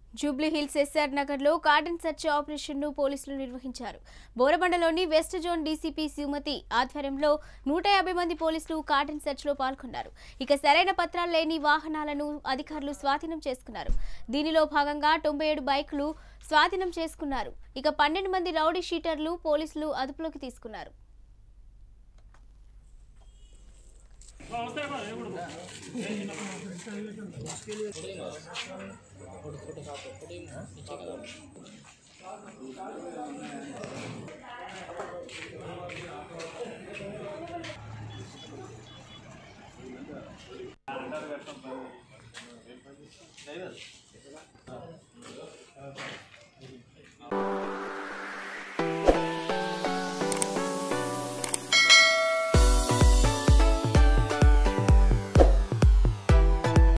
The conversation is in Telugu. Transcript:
జూబ్లీహిల్స్ ఎస్ఆర్ నగర్లో కార్డన్ సెర్చ్ ఆపరేషన్ను పోలీసులు నిర్వహించారు బోరబండలోని వెస్ట్ జోన్ డీసీపీ సుమతి ఆధ్వర్యంలో నూట యాభై మంది పోలీసులు కార్డన్ సెర్చ్లో పాల్గొన్నారు ఇక సరైన పత్రాలు లేని వాహనాలను అధికారులు స్వాధీనం చేసుకున్నారు దీనిలో భాగంగా తొంభై ఏడు బైకులు స్వాధీనం చేసుకున్నారు ఇక పన్నెండు మంది రౌడీ షీటర్లు పోలీసులు అదుపులోకి తీసుకున్నారు